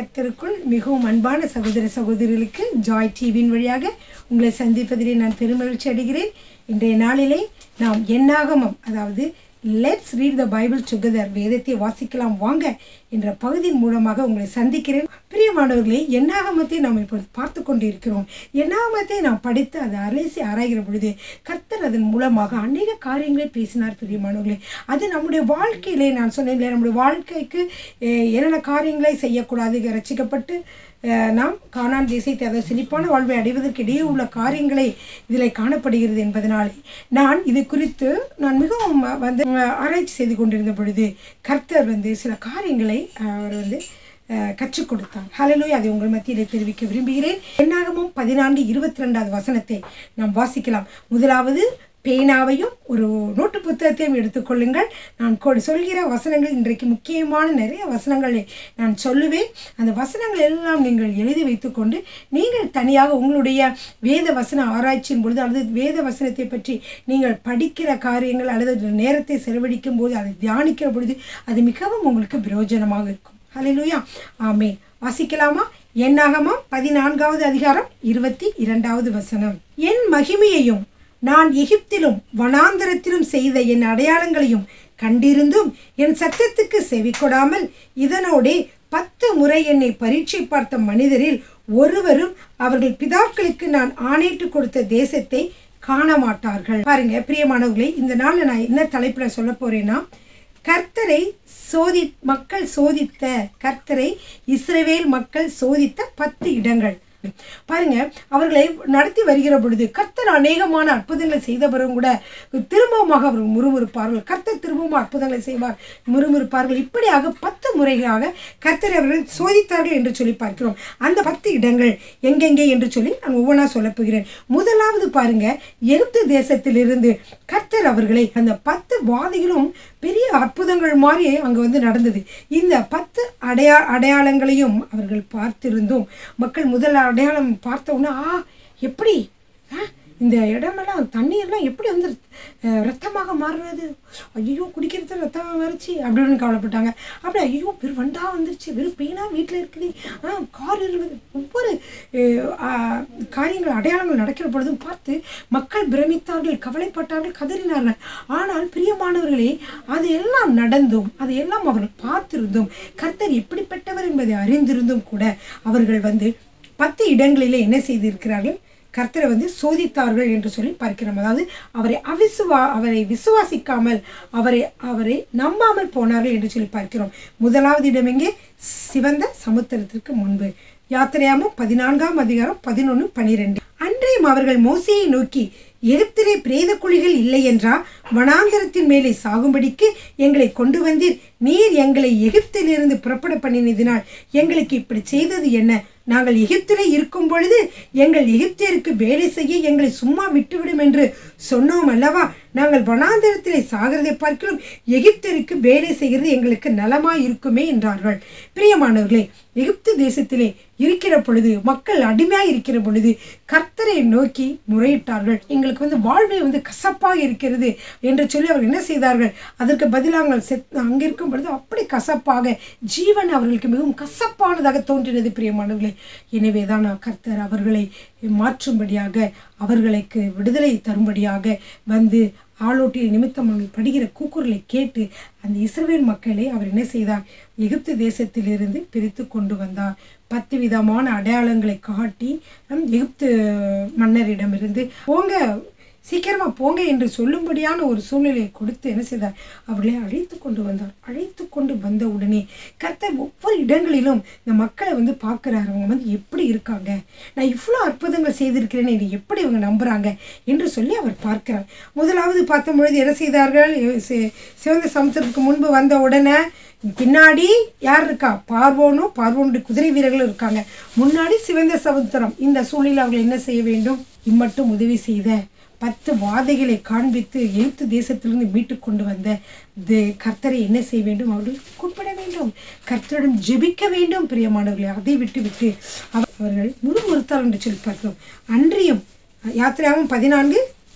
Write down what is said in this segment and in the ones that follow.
கர்த்தருக்குள் மிகவும் அன்பான சகோதர சகோதரிகளுக்கு ஜாய் டிவியின் வழியாக உங்களை சந்திப்பதிலே நான் பெருமகிழ்ச்சி அடைகிறேன் இன்றைய நாளிலே நாம் எண்ணாகமம் அதாவது let's read the Bible together வேதத்தை வாசிக்கலாம் வாங்க என்ற பகுதியின் மூலமாக உங்களை சந்திக்கிறேன் பிரியமானவர்களே எண்ணாகமத்தை நாம் இப்பொழுது பார்த்து கொண்டு இருக்கிறோம் எண்ணாகமத்தை நாம் படித்து அதை அலசி ஆராய்கிற பொழுது கர்த்தர் அதன் மூலமாக அநேக காரியங்களை பேசினார் பிரியமானவர்களே அது நம்முடைய வாழ்க்கையிலே நான் சொன்னேன் இல்லையா, நம்முடைய வாழ்க்கைக்கு அஹ், என்னென்ன காரியங்களை செய்யக்கூடாது ரட்சிக்கப்பட்டு அஹ், நாம் காணான் தேசத்தை அதாவது செழிப்பான வாழ்வை அடைவதற்கு இடையே உள்ள காரியங்களை இதில் காணப்படுகிறது என்பதனாலே நான் இது குறித்து நான் மிகவும் வந்து அஹ், ஆராய்ச்சி செய்து கொண்டிருந்த பொழுது கர்த்தர் வந்து சில காரியங்களை அஹ், அவர் வந்து அஹ், கற்றுக் கொடுத்தார் ஹalleluya அதை உங்கள் மத்தியிலே தெரிவிக்க விரும்புகிறேன் என்னாகமும் பதினான்கு இருபத்தி ரெண்டாவது வசனத்தை நாம் வாசிக்கலாம் முதலாவது பேனாவையும் ஒரு நோட்டு புத்தகத்தையும் எடுத்துக்கொள்ளுங்கள் நான் கொ- சொல்கிற வசனங்கள் இன்றைக்கு முக்கியமான நிறைய வசனங்களை நான் சொல்லுவேன் அந்த வசனங்கள் எல்லாம் நீங்கள் எழுதி வைத்துக்கொண்டு நீங்கள் தனியாக உங்களுடைய வேத வசன ஆராய்ச்சியின் பொழுது அல்லது வேத வசனத்தை பற்றி நீங்கள் படிக்கிற காரியங்கள் அல்லது நேரத்தை செலவழிக்கும் போது அதை தியானிக்கிற பொழுது அது மிகவும் உங்களுக்கு பிரயோஜனமாக இருக்கும் ஹalleluya ஆமே வாசிக்கலாமா என்னாகமா பதினான்காவது அதிகாரம் இருபத்தி இரண்டாவது வசனம் என் மகிமையையும் நான் எகிப்திலும் வனாந்தரத்திலும் செய்த என் அடையாளங்களையும் கண்டிருந்தும் என் சத்தத்துக்கு செவி கொடாமல் இதனோடே பத்து முறை என்னை பரீட்சை பார்த்த மனிதரில் ஒருவரும் அவர்கள் பிதாக்களுக்கு நான் ஆணையிட்டு கொடுத்த தேசத்தை காண மாட்டார்கள் பாருங்க பிரியமானவர்களே இந்த நாள்ல நான் என்ன தலைப்புல சொல்ல போறேன்னா கர்த்தரை சோதி மக்கள் சோதித்த கர்த்தரை இஸ்ரவேல் மக்கள் சோதித்த பத்து இடங்கள் பாருங்க அவர்களை நடத்தி வருகிற பொழுது கர்த்தர் அநேகமான அற்புதங்களை செய்தவரும் கூட திரும்பவுமாக அவர்கள் முறுமுறுப்பார்கள் கர்த்தர் திரும்பவும் அற்புதங்களை செய்வார் முறுமுறுப்பார்கள் இப்படியாக பத்து முறைகளாக கர்த்தர் அவர்கள் சோதித்தார்கள் என்று சொல்லி பார்க்கிறோம் அந்த பத்து இடங்கள் எங்கெங்கே என்று சொல்லி நான் ஒவ்வொன்றா சொல்லப் போகிறேன் முதலாவது பாருங்க எகிப்து தேசத்திலிருந்து கர்த்தர் அவர்களை அந்த பத்து வாதிகளும் பெரிய அற்புதங்கள் மாதிரி அங்கே வந்து நடந்தது இந்த பத்து அடையா அடையாளங்களையும் அவர்கள் பார்த்திருந்தும் மக்கள் முதல் அடையாளம் பார்த்த உடனே ஆ எப்படி ஆ, இந்த இடமெல்லாம் தண்ணீர்லாம் எப்படி வந்து அஹ், ரத்தமாக மாறுனது ஐயோ குடிக்கிறது ரத்தமாக மாறிச்சு அப்படின்னு கவலைப்பட்டாங்க அப்படி ஐயோ வெறும் வண்டா வந்துருச்சு வெறும் பெயினாக வீட்டில் இருக்குது ஆ கார் இருக்குது ஒவ்வொரு அஹ், ஆ, காரியங்கள் அடையாளங்கள் நடக்கிற பொழுதும் பார்த்து மக்கள் பிரமித்தார்கள் கவலைப்பட்டார்கள் கதறினார்கள் ஆனால் பிரியமானவர்களே அது எல்லாம் நடந்தும் அதை எல்லாம் அவர்கள் பார்த்திருந்தும் கர்த்தர் எப்படிப்பட்டவர் என்பதை அறிந்திருந்தும் கூட அவர்கள் வந்து பத்து இடங்களிலே என்ன செய்திருக்கிறார்கள் கர்த்தரை வந்து சோதித்தார்கள் என்று சொல்லி பார்க்கிறோம் அதாவது அவரை அவிசுவா அவரை விசுவாசிக்காமல் அவரை அவரை நம்பாமல் போனார்கள் என்று சொல்லி பார்க்கிறோம் முதலாவது இடம் எங்கே சிவந்த சமுத்திரத்திற்கு முன்பு யாத்திரையாமும் பதினான்காம் அதிகாரம் பதினொன்று பனிரெண்டு அன்றையும் அவர்கள் மோசையை நோக்கி எகிப்திலே பிரேத குழிகள் இல்லை என்றா வனாந்தரத்தின் மேலே சாகும்படிக்கு எங்களை கொண்டு வந்தீர் நீர் எங்களை எகிப்திலிருந்து புறப்பட பண்ணினதினால் எங்களுக்கு இப்படி செய்தது என்ன நாங்கள் எகிப்திலே இருக்கும் பொழுது எங்கள் எகிப்தியருக்கு வேலை செய்ய எங்களை சும்மா விட்டுவிடும் என்று சொன்னோம் அல்லவா நாங்கள் வனாந்தரத்திலே சாகிறதை பார்க்கிறோம் எகிப்தியருக்கு வேலை செய்கிறது எங்களுக்கு நலமாய் இருக்குமே என்றார்கள் பிரியமானவர்களே எகிப்து தேசத்திலே இருக்கிற பொழுது மக்கள் அடிமையாக இருக்கிற பொழுது கர்த்தரை நோக்கி முறையிட்டார்கள் எங்களுக்கு வந்து வாழ்வை வந்து கசப்பாக இருக்கிறது என்று சொல்லி அவர்கள் என்ன செய்தார்கள் அதற்கு பதிலாக செத் அங்கே இருக்கும் பொழுது அப்படி கசப்பாக ஜீவன் அவர்களுக்கு மிகவும் கசப்பானதாக தோன்றினது பிரியமானவர்களே எனவே தான் நான் கர்த்தர் அவர்களை மாற்றும்படியாக அவர்களுக்கு விடுதலை தரும்படியாக வந்து ஆளோட்டிய நிமித்தம் அவர்கள் படுகிற கூக்குரலை கேட்டு அந்த இஸ்ரவேல் மக்களை அவர் என்ன செய்தார் எகிப்து தேசத்திலிருந்து பிரித்து கொண்டு வந்தார் பத்து விதமான அடையாளங்களை காட்டி ஹம், எகிப்து மன்னரிடமிருந்து போங்க சீக்கிரமா போங்க என்று சொல்லும்படியான ஒரு சூழ்நிலையை கொடுத்து என்ன செய்தார் அவர்களை அழைத்து கொண்டு வந்தார் அழைத்து கொண்டு வந்த உடனே கர்த்தர் ஒவ்வொரு இடங்களிலும் இந்த மக்களை வந்து பார்க்குறாரு அவங்க வந்து எப்படி இருக்காங்க நான் இவ்வளோ அற்புதங்கள் செய்திருக்கிறேன்னு என்னை எப்படி இவங்க நம்புறாங்க என்று சொல்லி அவர் பார்க்கிறார் முதலாவது பார்த்த பொழுது என்ன செய்தார்கள் சி- சிவந்த சமுத்திரத்துக்கு முன்பு வந்த உடனே பின்னாடி யார் இருக்கா பார்வோனும் பார்வோனுடைய குதிரை வீரர்களும் இருக்காங்க முன்னாடி சிவந்த சமுத்திரம் இந்த சூழ்நிலை அவர்கள் என்ன செய்ய வேண்டும் இம்மட்டும் உதவி செய்த பத்து வாதைகளை காண்பித்து எகிப்து தேசத்திலிருந்து மீட்டு கொண்டு வந்த தே- கர்த்தரை என்ன செய்ய வேண்டும் அவர்கள் கூப்பிட வேண்டும் கர்த்தரிடம் ஜெபிக்க வேண்டும் பிரியமானவர்களை அதை விட்டு விட்டு அவ- அவர்கள் முறுமுறுத்தார் என்று சொல்லி பார்க்கிறோம் அன்றியும் யாத்திரையாகவும் பதினான்கு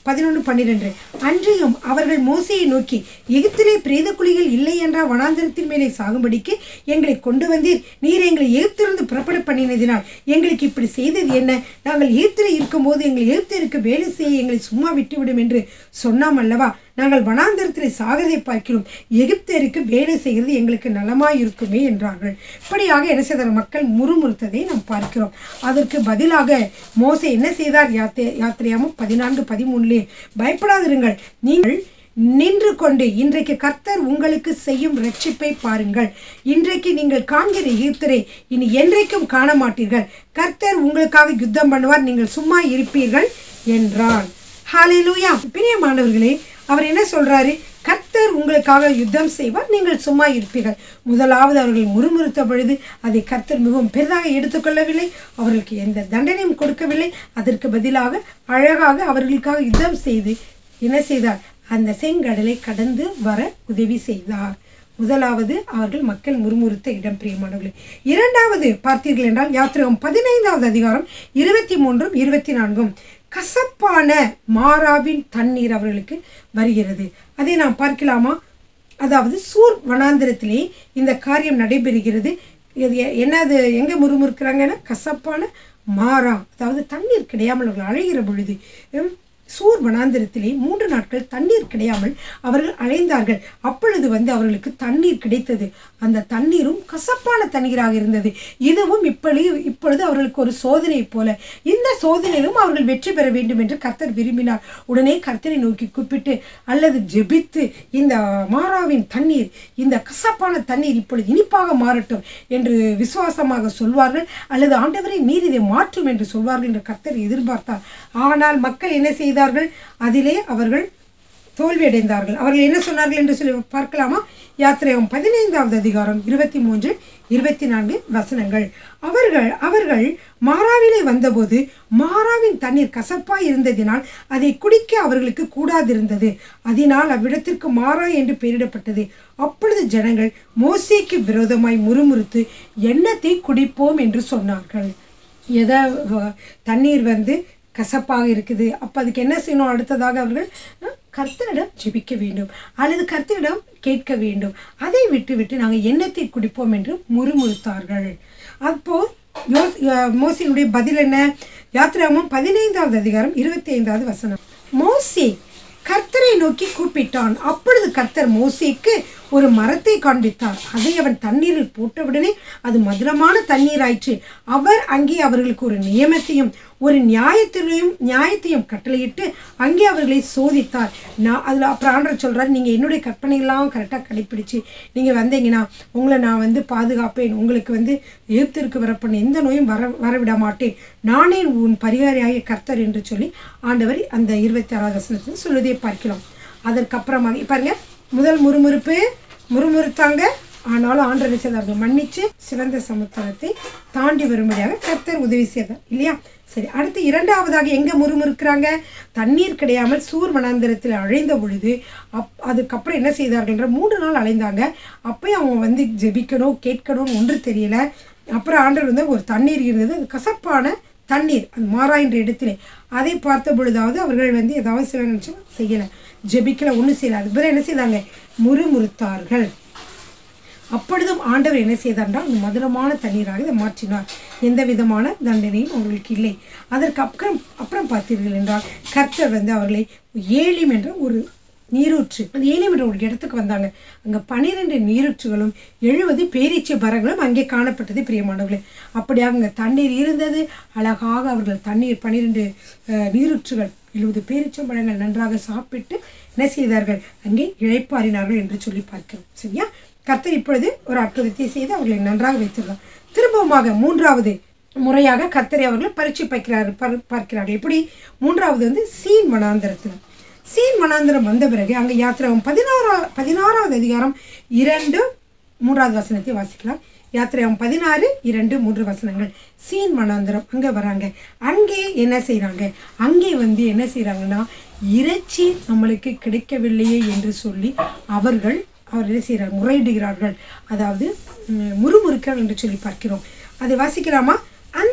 பதினொன்று பன்னிரெண்டு அன்றியும் அவர்கள் மோசையை நோக்கி எகிப்திலே பிரேத குழிகள் இல்லை என்றா வனாந்தரத்தின் மேலே சாகும்படிக்கு எங்களை கொண்டு வந்தீர் நீர் எங்களை எகிப்திலிருந்து புறப்பட பண்ணினதினால் எங்களுக்கு இப்படி செய்தது என்ன நாங்கள் எகிப்தில் இருக்கும்போது எங்கள் எகிப்திற்கு வேலை செய்ய எங்களை சும்மா விட்டுவிடும் என்று சொன்னாம் அல்லவா நாங்கள் வனாந்தரத்தில் சாகிறதை பார்க்கிறோம் எகிப்தருக்கு வேலை செய்கிறது எங்களுக்கு நலமாய் இருக்குமே என்றார்கள் இப்படியாக என்ன செய்தார் மக்கள் முறுமுறுத்ததை நாம் பார்க்கிறோம் அதற்கு பதிலாக மோசே என்ன செய்தார் யாத்திரை யாத்திரையாமும் பதினான்கு பதிமூணுலே பயப்படாதிருங்கள் நீங்கள் நின்று கொண்டு இன்றைக்கு கர்த்தர் உங்களுக்கு செய்யும் ரட்சிப்பை பாருங்கள் இன்றைக்கு நீங்கள் காண்கிற எகிப்தரை இனி என்றைக்கும் காண மாட்டீர்கள் கர்த்தர் உங்களுக்காக யுத்தம் பண்ணுவார் நீங்கள் சும்மா இருப்பீர்கள் என்றான் ஹalleluya பிரியமானவர்களே அவர் என்ன சொல்றாரு கர்த்தர் உங்களுக்காக யுத்தம் செய்வார் நீங்கள் சும்மா இருப்பீர்கள் முதலாவது அவர்கள் முறுமுறுத்த பொழுது அதை கர்த்தர் மிகவும் பெரிதாக எடுத்துக்கொள்ளவில்லை அவர்களுக்கு எந்த தண்டனையும் கொடுக்கவில்லை அதற்கு பதிலாக அழகாக அவர்களுக்காக யுத்தம் செய்து என்ன செய்தார் அந்த செங்கடலை கடந்து வர உதவி செய்தார் முதலாவது அவர்கள் மக்கள் முறுமுறுத்த இடம் பிரியமானவர்களே இரண்டாவது பார்த்தீர்கள் என்றால் யாத்திரகம் பதினைந்தாவது அதிகாரம் இருபத்தி மூன்றும் இருபத்தி நான்கும் கசப்பான மாறாவின் தண்ணீர் அவர்களுக்கு வருகிறது அதை நாம் பார்க்கலாமா அதாவது சூர் வனாந்திரத்திலே இந்த காரியம் நடைபெறுகிறது இது எ- என்னது எங்கே முறுமுறுக்கிறாங்கன்னா கசப்பான மாறா அதாவது தண்ணீர் கிடையாமல் அவர்கள் அழைகிற பொழுது உம், சூர் வனாந்திரத்திலே மூன்று நாட்கள் தண்ணீர் கிடையாமல் அவர்கள் அலைந்தார்கள் அப்பொழுது வந்து அவர்களுக்கு தண்ணீர் கிடைத்தது அந்த தண்ணீரும் கசப்பான தண்ணீராக இருந்தது இதுவும் இப்பொழுது இப்பொழுது அவர்களுக்கு ஒரு சோதனை போல இந்த சோதனையிலும் அவர்கள் வெற்றி பெற வேண்டும் என்று கர்த்தர் விரும்பினார் உடனே கர்த்தரை நோக்கி கூப்பிட்டு அல்லது ஜெபித்து இந்த மாறாவின் தண்ணீர் இந்த கசப்பான தண்ணீர் இப்பொழுது இனிப்பாக மாறட்டும் என்று விசுவாசமாக சொல்வார்கள் அல்லது ஆண்டவரை நீர் இதை மாற்றும் என்று சொல்வார்கள் என்று கர்த்தர் எதிர்பார்த்தார் ஆனால் மக்கள் என்ன செய்தார்கள் அதிலே அவர்கள் தோல்வியடைந்தார்கள் அவர்கள் என்ன சொன்னார்கள் என்று சொல்லி பார்க்கலாமா யாத்திரையம் பதினைந்தாவது அதிகாரம் இருபத்தி மூன்று இருபத்தி நான்கு வசனங்கள் அவர்கள் அவர்கள் மாறாவிலே வந்தபோது மாறாவின் தண்ணீர் கசப்பாய் இருந்ததினால் அதை குடிக்க அவர்களுக்கு கூடாதிருந்தது அதனால் அவ்விடத்திற்கு மாறா என்று பெயரிடப்பட்டது அப்பொழுது ஜனங்கள் மோசேக்கு விரோதமாய் முறுமுறுத்து எண்ணத்தை குடிப்போம் என்று சொன்னார்கள் எதை வ- தண்ணீர் வந்து கசப்பாக இருக்குது அப்போ அதுக்கு என்ன செய்யணும் அடுத்ததாக அவர்கள் அஹ், கர்த்தரிடம் ஜெபிக்க வேண்டும் அல்லது கர்த்தரிடம் கேட்க வேண்டும் அதை விட்டு விட்டு நாங்கள் எண்ணத்தை குடிப்போம் என்று முறுமுறுத்தார்கள் அப்போ யோ- அஹ், மோசேயினுடைய பதில் என்ன யாத்திராமம் பதினைந்தாவது அதிகாரம் இருபத்தி ஐந்தாவது வசனம் மோசே கர்த்தரை நோக்கி கூப்பிட்டான் அப்பொழுது கர்த்தர் மோசேக்கு ஒரு மரத்தை காண்பித்தார் அதை அவன் தண்ணீரில் போட்டவுடனே அது மதுரமான தண்ணீராயிற்று அவர் அங்கே அவர்களுக்கு ஒரு நியமத்தையும் ஒரு நியாயத்திலையும் நியாயத்தையும் கட்டளையிட்டு அங்கே அவர்களை சோதித்தார் நான் அதில் அப்புறம் ஆண்டவர் சொல்றார் நீங்கள் என்னுடைய கற்பனைகள்லாம் கரெக்டாக கடைப்பிடிச்சு நீங்கள் வந்தீங்கன்னா உங்களை நான் வந்து பாதுகாப்பேன் உங்களுக்கு வந்து எகிப்திற்கு வரப்பண்ண எந்த நோயும் வர வரவிட மாட்டேன் நானே உன் பரிகாரியாகிய கர்த்தர் என்று சொல்லி ஆண்டவர் அந்த இருபத்தி ஆறாவது வசனத்தில் சொல்வதை பார்க்கிறோம் அதற்கப்புறமாக பாருங்க முதல் முறுமுறுப்பு முறுமுறுத்தாங்க ஆனாலும் ஆண்டவர் செய்தார்கள் மன்னிச்சு சிறந்த சமுத்திரத்தை தாண்டி வரும்படியாக கர்த்தர் உதவி செய்தார் இல்லையா சரி அடுத்து இரண்டாவதாக எங்க முறுமுறுக்கிறாங்க தண்ணீர் கிடையாமல் சூர் வனாந்திரத்தில் அழைந்த பொழுது அப் அதுக்கப்புறம் என்ன செய்தார்கள்ன்ற மூன்று நாள் அலைந்தாங்க அப்பயும் அவங்க வந்து ஜெபிக்கணும் கேட்கணும்னு ஒன்று தெரியல அப்புறம் ஆண்டவர் வந்து ஒரு தண்ணீர் இருந்தது அது கசப்பான தண்ணீர் அது மாறா என்ற இடத்திலே அதை பார்த்த பொழுதாவது அவர்கள் வந்து ஏதாவது சில நிமிஷம் செய்யலை ஜெபிக்கல ஒன்றும் செய்யல அது பிறகு என்ன செய்தாங்க முறுமுறுத்தார்கள் அப்பொழுதும் ஆண்டவர் என்ன செய்தார் என்றால் அந்த மதுரமான தண்ணீராக இதை மாற்றினார் எந்த விதமான தண்டனையும் அவர்களுக்கு இல்லை அதற்கு அப்புறம் அப்புறம் பார்த்தீர்கள் என்றால் கர்த்தர் வந்து அவர்களை ஏலிம் என்ற ஒரு நீரூற்று அந்த ஏலிம் என்ற ஒரு இடத்துக்கு வந்தாங்க அங்கே பனிரெண்டு நீரூற்றுகளும் எழுபது பேரீச்சை மரங்களும் அங்கே காணப்பட்டது பிரியமானவர்களே அப்படியாக அங்கே தண்ணீர் இருந்தது அழகாக அவர்கள் தண்ணீர் பனிரெண்டு நீரூற்றுகள் எழுபது பேரீச்சை பழங்கள் நன்றாக சாப்பிட்டு என்ன செய்தார்கள் அங்கே இழைப்பாரினார்கள் என்று சொல்லி பார்க்கிறோம் சரியா கர்த்தர் இப்பொழுது ஒரு அற்புதத்தை செய்து அவர்களை நன்றாக வைத்துள்ளார் திரும்பவுமாக மூன்றாவது முறையாக கர்த்தரை அவர்கள் பரீட்சை பார்க்கிறார் பர்- பார்க்கிறார்கள் இப்படி மூன்றாவது வந்து சீன் வனாந்தரத்தில் சீன் வனாந்தரம் வந்த பிறகு அங்கே யாத்திராவும் பதினாறா பதினாறாவது அதிகாரம் இரண்டு மூன்றாவது வசனத்தை வாசிக்கலாம் யாத்திராவும் பதினாறு இரண்டு மூன்று வசனங்கள் சீன் வனாந்தரம் அங்கே வராங்க அங்கே என்ன செய்கிறாங்க அங்கே வந்து என்ன செய்கிறாங்கன்னா இறைச்சி நம்மளுக்கு கிடைக்கவில்லையே என்று சொல்லி அவர்கள் அவர் என்ன செய்கிறார் முறையிடுகிறார்கள் அதாவது ம், முறுமுறுக்கிறார் என்று சொல்லி பார்க்கிறோம் அதை வாசிக்கலாமா அந்த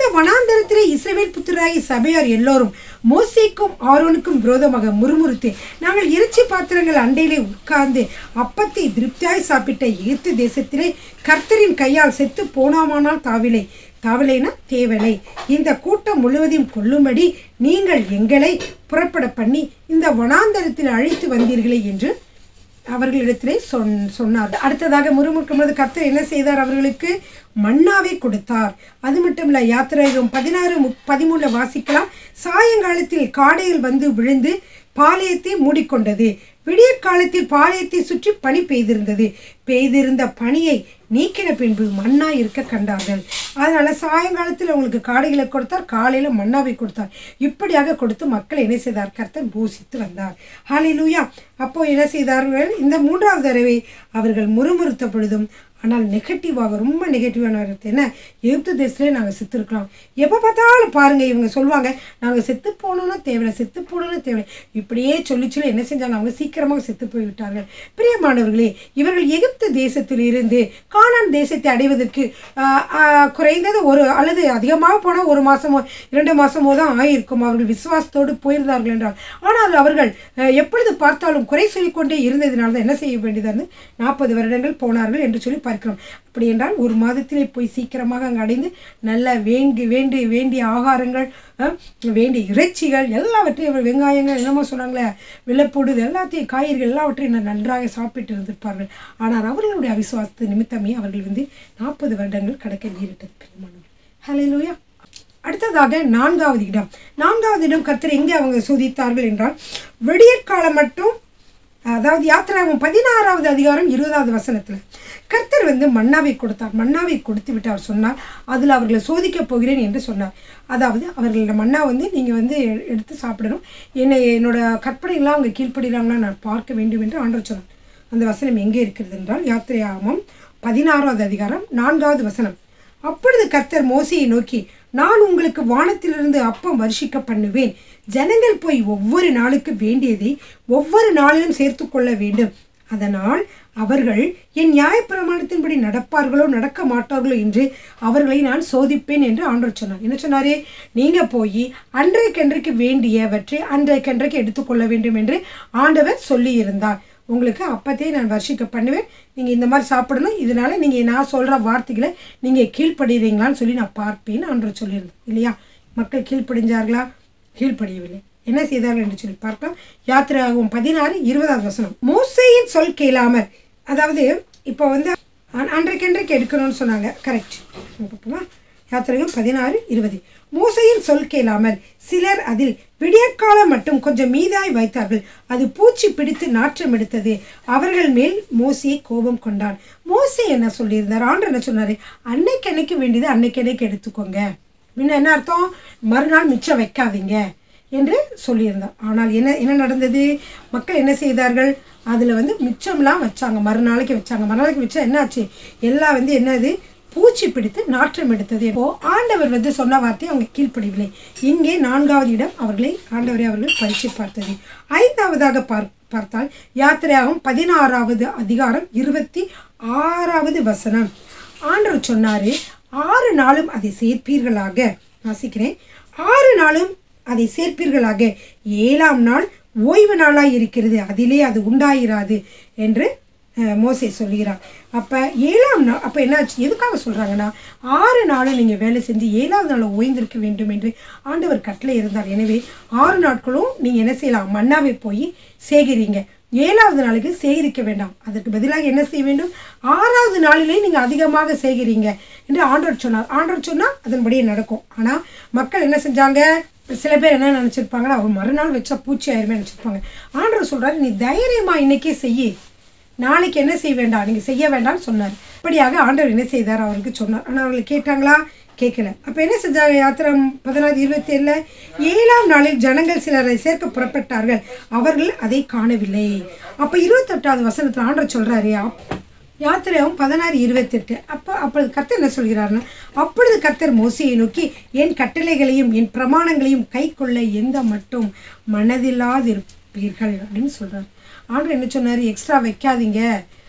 வனாந்தரத்திலே இஸ்ரவேல் புத்திராகி சபையார் எல்லோரும் மோசேக்கும் ஆரோனுக்கும் விரோதமாக முறுமுறுத்து நாங்கள் இறைச்சி பாத்திரங்கள் அண்டையிலே உட்கார்ந்து அப்பத்தை திருப்தியாய் சாப்பிட்ட எகிப்து தேசத்திலே கர்த்தரின் கையால் செத்து போனாமானால் தாவிலை தாவலைனா தேவலை இந்த கூட்டம் முழுவதையும் கொல்லும்படி நீங்கள் எங்களை புறப்பட பண்ணி இந்த வனாந்தரத்தில் அழைத்து வந்தீர்களே என்று அவர்களிடத்திலே சொன் சொன்னார் அடுத்ததாக முறுமுறுக்கும் பொழுது கர்த்தர் என்ன செய்தார் அவர்களுக்கு மன்னாவை கொடுத்தார் அது மட்டும் இல்ல யாத்திரையும் பதினாறு முப்- பதிமூணுல வாசிக்கலாம் சாயங்காலத்தில் காடையில் வந்து விழுந்து பாளையத்தை மூடிக்கொண்டது விடிய காலத்தில் பாளையத்தை சுற்றி பனி பெய்திருந்தது பெய்திருந்த பனியை நீக்கின பின்பு மண்ணா இருக்க கண்டார்கள் அதனால சாயங்காலத்தில் அவங்களுக்கு காடைகளை கொடுத்தார் காலையில மன்னாவை கொடுத்தார் இப்படியாக கொடுத்து மக்கள் என்ன செய்தார் கர்த்தர் பூசித்து வந்தார் ஹalleluya அப்போ என்ன செய்தார்கள் இந்த மூன்றாவது தடவை அவர்கள் முறுமுறுத்த பொழுதும் ஆனால் நெகட்டிவாக ரொம்ப நெகட்டிவான வார்த்தை என்ன எகிப்து தேசத்துலேயே நாங்கள் செத்துருக்கலாம் எப்போ பார்த்தாலும் பாருங்க இவங்க சொல்லுவாங்க நாங்கள் செத்து போகணும்னா தேவையில்லை செத்து போகணும்னு தேவை இப்படியே சொல்லி சொல்லி என்ன செஞ்சாங்க அவங்க சீக்கிரமாக செத்து போய்விட்டார்கள் பிரியமானவர்களே இவர்கள் எகிப்து தேசத்தில் இருந்து கானான் தேசத்தை அடைவதற்கு ஆஹ், ஆஹ், குறைந்தது ஒரு அல்லது அதிகமாக போனால் ஒரு மாசமோ இரண்டு மாசமோ தான் ஆயிருக்கும் அவர்கள் விசுவாசத்தோடு போயிருந்தார்கள் என்றால் ஆனால் அவர்கள் அஹ், எப்பொழுது பார்த்தாலும் குறை சொல்லிக்கொண்டே இருந்ததினால தான் என்ன செய்ய வேண்டியது நாற்பது வருடங்கள் போனார்கள் என்று சொல்லி பார்க்கிறோம் அப்படி என்றால் ஒரு மாதத்திலே போய் சீக்கிரமாக அங்கே அடைந்து நல்ல வேண்டி வேண்டி வேண்டிய ஆகாரங்கள் அஹ், வேண்டிய இறைச்சிகள் எல்லாவற்றையும் அவர் வெங்காயங்கள் என்னமோ சொன்னாங்களே வெள்ளப்பூடு இது எல்லாத்தையும் காய்கறிகள் எல்லாவற்றையும் ந- நன்றாக சாப்பிட்டு இருந்திருப்பார்கள் ஆனால் அவர்களுடைய அவிசுவாசத்து நிமித்தமே அவர்கள் வந்து நாற்பது வருடங்கள் கடக்க நேரிட்டது பிரியமானவர்கள் ஹalleluya அடுத்ததாக நான்காவது இடம் நான்காவது இடம் கர்த்தர் எங்கே அவங்க சோதித்தார்கள் என்றால் விடியற்காலம் மட்டும் அதாவது யாத்திராவும் பதினாறாவது அதிகாரம் இருபதாவது வசனத்துல கர்த்தர் வந்து மன்னாவை கொடுத்தார் மன்னாவை கொடுத்து விட்டு அவர் சொன்னார் அதில் அவர்களை சோதிக்கப் போகிறேன் என்று சொன்னார் அதாவது அவர்களோட மன்னா வந்து நீங்கள் வந்து எ- எடுத்து சாப்பிடணும் என்னை என்னோட கற்பனைகள்லாம் அவங்க கீழ்ப்படுகிறாங்களா நான் பார்க்க வேண்டும் என்று ஆண்டவர் சொன்னார் அந்த வசனம் எங்கே இருக்கிறது என்றால் யாத்திரையாமம் பதினாறாவது அதிகாரம் நான்காவது வசனம் அப்பொழுது கர்த்தர் மோசையை நோக்கி நான் உங்களுக்கு வானத்திலிருந்து அப்பம் வருஷிக்க பண்ணுவேன் ஜனங்கள் போய் ஒவ்வொரு நாளுக்கு வேண்டியதை ஒவ்வொரு நாளிலும் சேர்த்து கொள்ள வேண்டும் அதனால் அவர்கள் என் நியாயப்பிரமாணத்தின்படி நடப்பார்களோ நடக்க மாட்டார்களோ என்று அவர்களை நான் சோதிப்பேன் என்று ஆண்டவர் சொன்னார் என்ன சொன்னாரே நீங்க போய் அன்றைக்கன்றைக்கு வேண்டியவற்றை அன்றைக்கன்றைக்கு எடுத்துக்கொள்ள வேண்டும் என்று ஆண்டவர் சொல்லி இருந்தார் உங்களுக்கு அப்பத்தையே நான் வர்ஷிக்க பண்ணுவேன் நீங்கள் இந்த மாதிரி சாப்பிடணும் இதனால நீங்கள் நான் சொல்கிற வார்த்தைகளை நீங்கள் கீழ்ப்படுகிறீங்களான்னு சொல்லி நான் பார்ப்பேன்னு ஆண்டவர் சொல்லியிருந்தேன் இல்லையா மக்கள் கீழ்ப்படிஞ்சார்களா கீழ்ப்படியவில்லை என்ன செய்தார்கள் என்று சொல்லி பார்க்கலாம் யாத்திரையாகும் பதினாறு இருபதாவது வசனம் மோசையின் சொல் கேளாமற் அதாவது இப்போ வந்து அன்- அன்றைக்கன்றைக்கு எடுக்கணும்னு சொன்னாங்க கரெக்ட் பார்ப்போமா யாத்திரையும் பதினாறு இருபது மோசையின் சொல் கேளாமல் சிலர் அதில் விடியற்காலம் மட்டும் கொஞ்சம் மீதாய் வைத்தார்கள் அது பூச்சி பிடித்து நாற்றம் எடுத்தது அவர்கள் மேல் மோசே கோபம் கொண்டான் மோசே என்ன சொல்லியிருந்தார் ஆண்டு என்ன சொன்னாரு அன்னைக்கு அன்னைக்கு வேண்டியது அன்னைக்கு அன்னைக்கு எடுத்துக்கோங்க முன்ன என்ன அர்த்தம் மறுநாள் மிச்சம் வைக்காதீங்க என்று சொல்லியிருந்தார் ஆனால் என்ன என்ன நடந்தது மக்கள் என்ன செய்தார்கள் அதில் வந்து மிச்சம்லாம் வச்சாங்க மறுநாளைக்கு வச்சாங்க மறுநாளைக்கு வச்சா என்னாச்சு எல்லாம் வந்து என்னது பூச்சி பிடித்து நாற்றம் எடுத்தது இப்போ ஆண்டவர் வந்து சொன்ன வார்த்தையை அவங்க கீழ்ப்படியவில்லை இங்கே நான்காவது இடம் அவர்களை ஆண்டவரை அவர்கள் பரீட்சை பார்த்தது ஐந்தாவதாக பார் பார்த்தால் யாத்திரையாகும் பதினாறாவது அதிகாரம் இருபத்தி ஆறாவது வசனம் ஆண்டவர் சொன்னாரு ஆறு நாளும் அதை சேர்ப்பீர்களாக வாசிக்கிறேன் ஆறு நாளும் அதை சேர்ப்பீர்களாக ஏழாம் நாள் ஓய்வு நாளாய் இருக்கிறது அதிலே அது உண்டாயிராது என்று அஹ், மோசே சொல்கிறார் அப்ப ஏழாம் நாள் அப்ப என்னாச்சு எதுக்காக சொல்றாங்கன்னா ஆறு நாளும் நீங்க வேலை செஞ்சு ஏழாவது நாள் ஓய்ந்திருக்க வேண்டும் என்று ஆண்டவர் கட்டளை இருந்தார் எனவே ஆறு நாட்களும் நீங்க என்ன செய்யலாம் மன்னாவை போய் சேகரிங்க ஏழாவது நாளுக்கு சேகரிக்க வேண்டாம் அதற்கு பதிலாக என்ன செய்ய வேண்டும் ஆறாவது நாளிலே நீங்க அதிகமாக சேகரிங்க என்று ஆண்டவர் சொன்னார் ஆண்டவர் சொன்னா அதன்படியே நடக்கும் ஆனா மக்கள் என்ன செஞ்சாங்க சில பேர் என்ன நினைச்சிருப்பாங்கன்னா அவர் மறுநாள் வச்சா பூச்சி ஆயிருமே நினைச்சிருப்பாங்க ஆண்டவர் சொல்றாரு நீ தைரியமா இன்னைக்கே செய்யி நாளைக்கு என்ன செய்ய வேண்டாம் நீங்க செய்ய வேண்டாம்னு சொன்னார் இப்படியாக ஆண்டவர் என்ன செய்தார் அவருக்கு சொன்னார் ஆனால் அவர்கள் கேட்டாங்களா கேட்கல அப்ப என்ன செஞ்சாங்க யாத்திரம் பதினாறு இருபத்தி ஏழுல ஏழாம் நாளில் ஜனங்கள் சிலரை சேர்க்க புறப்பட்டார்கள் அவர்கள் அதை காணவில்லை அப்ப இருபத்தெட்டாவது வசனத்துல ஆண்டவர் சொல்றாரு "அப்- யாத்திரையும் பதினாறு இருபத்தெட்டு அப்போ அப்பொழுது கர்த்தர் என்ன சொல்கிறாருன்னா அப்பொழுது கர்த்தர் மோசையை நோக்கி என் கட்டளைகளையும் என் பிரமாணங்களையும் கை கொள்ள எந்த மட்டும் மனதில்லாதிருப்பீர்கள் அப்படின்னு சொல்றாரு ஆண்டவர் என்ன சொன்னார் எக்ஸ்ட்ரா வைக்காதீங்க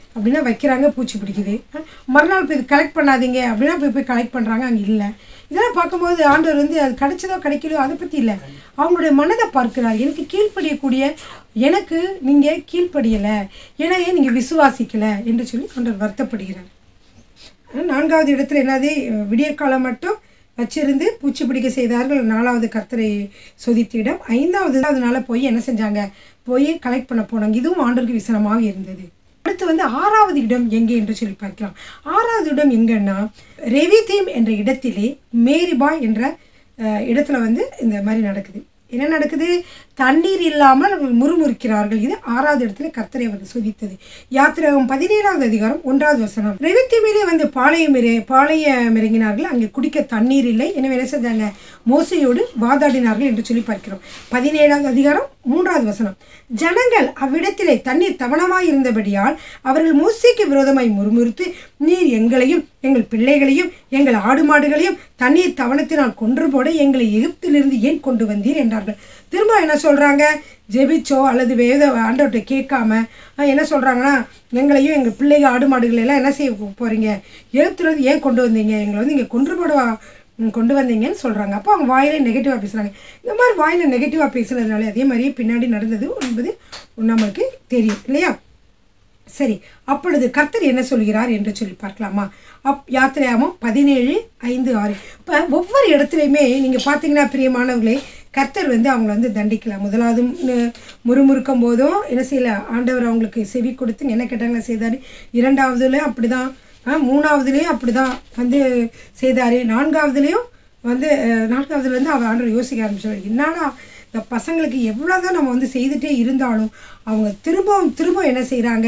அப்படின்னா வைக்கிறாங்க பூச்சி பிடிக்குது அஹ் மறுநாள் போய் கலெக்ட் பண்ணாதீங்க அப்படின்னா போய் போய் கலெக்ட் பண்ணுறாங்க அங்கே இல்லை இதெல்லாம் பார்க்கும்போது ஆண்டவர் வந்து அது கிடைச்சதோ கிடைக்கலையோ அதை பற்றி இல்லை அவங்களுடைய மனதை பார்க்கிறார் எனக்கு கீழ்ப்படியக்கூடிய எனக்கு நீங்கள் கீழ்ப்படியலை எனவே நீங்கள் விசுவாசிக்கலை என்று சொல்லி ஆண்டவர் வருத்தப்படுகிறார் நான்காவது இடத்துல என்னது விடியற்காலம் மட்டும் வச்சிருந்து பூச்சி பிடிக்க செய்தார்கள் நாலாவது கர்த்தரை சொதித்த இடம் ஐந்தாவது நாள போய் என்ன செஞ்சாங்க போய் கலெக்ட் பண்ண போனாங்க இதுவும் ஆண்டருக்கு விசனமாக இருந்தது அடுத்து வந்து ஆறாவது இடம் எங்கே என்று சொல்லி பார்க்கலாம் ஆறாவது இடம் எங்கன்னா ரெவிதீம் என்ற இடத்திலே மேரிபா என்ற அஹ், இடத்துல வந்து இந்த மாதிரி நடக்குது என்ன நடக்குது தண்ணீர் இல்லாமல் அவர்கள் முறுமுறுக்கிறார்கள் இது ஆறாவது இடத்துல கர்த்தரை அவர்கள் சுதித்தது யாத்திராகம் பதினேழாவது அதிகாரம் ஒன்றாவது வசனம் ரெவித்திமிலே வந்து பாளையம் இற- பாளையம் இறங்கினார்கள் அங்கே குடிக்க தண்ணீர் இல்லை எனவே என்ன செஞ்சாங்க மோசையோடு வாதாடினார்கள் என்று சொல்லி பார்க்கிறோம் பதினேழாவது அதிகாரம் மூன்றாவது வசனம் ஜனங்கள் அவ்விடத்திலே தண்ணீர் தவணமாய் இருந்தபடியால் அவர்கள் மோசைக்கு விரோதமாய் முறுமுறுத்து நீர் எங்களையும் எங்கள் பிள்ளைகளையும் எங்கள் ஆடு மாடுகளையும் தண்ணீர் தவணத்தினால் கொன்று போட எங்களை எகிப்திலிருந்து ஏன் கொண்டு வந்தீர் என்றார்கள் திரும்ப என்ன சொல்றாங்க ஜெபிச்சோ அல்லது வேத ஆண்டவர்கிட்ட கேட்காம அஹ், என்ன சொல்றாங்கன்னா எங்களையும் எங்கள் பிள்ளைங்க ஆடு மாடுகளை எல்லாம் என்ன செய்ய போ- போறீங்க எகிப்திலிருந்து ஏன் கொண்டு வந்தீங்க எங்களை வந்து இங்கே கொன்று போடவா ம், கொண்டு வந்தீங்கன்னு சொல்றாங்க அப்போ அவங்க வாயில நெகட்டிவாக பேசுறாங்க இந்த மாதிரி வாயில நெகட்டிவாக பேசுனதுனால அதே மாதிரியே பின்னாடி நடந்தது என்பது நம்மளுக்கு தெரியும் இல்லையா சரி அப்பொழுது கர்த்தர் என்ன சொல்கிறார் என்று சொல்லி பார்க்கலாமா அப் யாத்திரையாமம் பதினேழு ஐந்து ஆறு இப்போ ஒவ்வொரு இடத்துலையுமே நீங்கள் பார்த்தீங்கன்னா பிரியமானவர்களே கர்த்தர் வந்து அவங்கள வந்து தண்டிக்கலாம் முதலாவது ம், முறுமுறுக்கும் போதும் என்ன செய்யல ஆண்டவர் அவங்களுக்கு செவி கொடுத்து என்ன கேட்டாங்க செய்தார் இரண்டாவதுல அப்படிதான் ஆ, மூணாவதுலேயும் அப்படிதான் வந்து செய்தார் நான்காவதுலேயும் வந்து அஹ், நான்காவதுல இருந்து அவர் ஆண்டவர் யோசிக்க ஆரம்பிச்சார் என்னடா இந்த பசங்களுக்கு எவ்வளோதான் நம்ம வந்து செய்துட்டே இருந்தாலும் அவங்க திரும்பவும் திரும்ப என்ன செய்கிறாங்க